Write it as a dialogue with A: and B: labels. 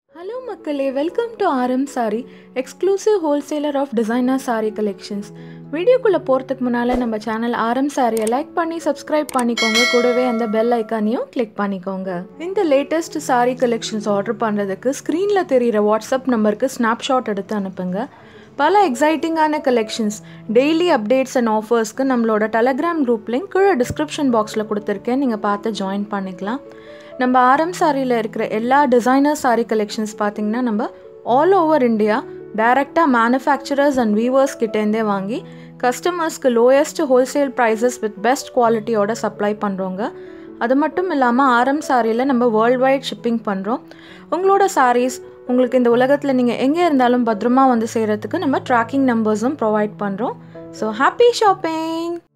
A: hello மக்களே welcome to RM sari exclusive wholesaler of designer sari collections வீடியோக்குள்ளே போகிறதுக்கு முன்னால் நம்ம சேனல் ஆர்எம் சாரியை லைக் பண்ணி சப்ஸ்கிரைப் பண்ணிக்கோங்க கூடவே அந்த பெல் ஐக்கானையும் கிளிக் பண்ணிக்கோங்க இந்த லேட்டஸ்ட் சாரி கலெக்ஷன்ஸ் ஆர்டர் பண்ணுறதுக்கு ஸ்க்ரீனில் தெரிகிற வாட்ஸ்அப் நம்பருக்கு ஸ்னாப்ஷாட் எடுத்து அனுப்புங்க பல எக்ஸைட்டிங்கான கலெக்ஷன்ஸ் டெய்லி அப்டேட்ஸ் அண்ட் ஆஃபர்ஸ்க்கு நம்மளோட டெலகிராம் குரூப் லிங்க் கீழே டிஸ்கிரிப்ஷன் பாக்ஸில் கொடுத்துருக்கேன் நீங்கள் பார்த்து ஜாயின் பண்ணிக்கலாம் நம்ம ஆர்எம் சாரியில் இருக்கிற எல்லா டிசைனர் சாரி கலெக்ஷன்ஸ் பார்த்திங்கன்னா நம்ம ஆல் ஓவர் இந்தியா டைரெக்டாக மேனுஃபேக்சரர்ஸ் அண்ட் வீவர்ஸ் கிட்டேருந்தே வாங்கி கஸ்டமர்ஸ்க்கு lowest wholesale prices with best குவாலிட்டியோட சப்ளை பண்ணுறோங்க அது மட்டும் இல்லாமல் ஆர்எம் சாரியில் நம்ம வேர்ல்ட் வைட் ஷிப்பிங் பண்ணுறோம் உங்களோட சாரீஸ் உங்களுக்கு இந்த உலகத்தில் நீங்கள் எங்கே இருந்தாலும் பத்திரமா வந்து சேர்கிறதுக்கு நம்ம ட்ராக்கிங் நம்பர்ஸும் ப்ரொவைட் பண்ணுறோம் ஸோ ஹாப்பி ஷாப்பிங்